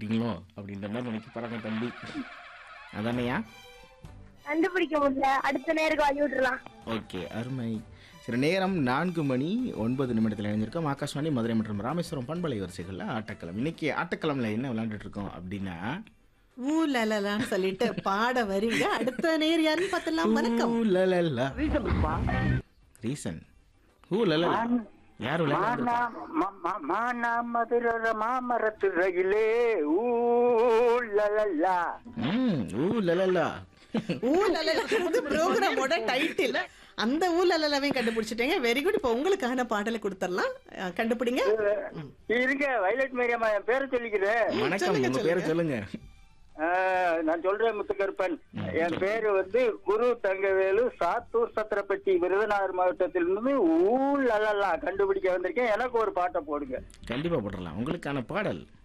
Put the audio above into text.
விட்டுட்டீங்களோ அப்படின்ற மாதிரி நினைக்க போறாங்க தம்பி அதானையா கண்டுபிடிக்க முடியல அடுத்த நேருக்கு வாங்கி விட்டுறலாம் ஓகே அருமை சரி நேரம் நான்கு மணி ஒன்பது நிமிடத்தில் இணைஞ்சிருக்கோம் ஆகாஷ்வாணி மதுரை மற்றும் ராமேஸ்வரம் பண்பலை வரிசைகளில் ஆட்டக்களம் இன்னைக்கு ஆட்டக்களம்ல என்ன விளையாண்டுட்டு இருக்கோம் அப்படின்னா ஊ லலலான்னு சொல்லிட்டு பாட வரீங்க அடுத்த நேர் யாருன்னு பார்த்தலாம் வணக்கம் ஊ லலலா. ரீசன் ஹூ லலலா யார் விளையாண்டு மதுர மாமரத்து ரயிலே ஊழலா ம் ஊ லலலா ஊ லலலாங்கிறது ப்ரோக்ராமோட டைட்டில் அந்த ஊ லலலாவையும் கண்டுபிடிச்சிட்டீங்க வெரி குட் இப்போ உங்களுக்கான பாடலை கொடுத்துடலாம் அஹ், கண்டுபிடிங்க இருங்க வயலட் மேரியம்மா என் பேரை சொல்லிக்கிறேன் வணக்கம் சொல்லுங்க, உங்க பேரை சொல்லுங்க ஆ, நான் சொல்றேன் முத்துக்கருப்பன் என் பேரு வந்து குரு தங்கவேலு சாத்தூர் சத்திரப்பட்டி விருதுநகர் மாவட்டத்திலிருந்து ஊழலா கண்டுபிடிக்க வந்திருக்கேன் எனக்கு ஒரு பாட்டை போடுங்க கண்டிப்பா போட்டுடலாம் உங்களுக்கான பாடல்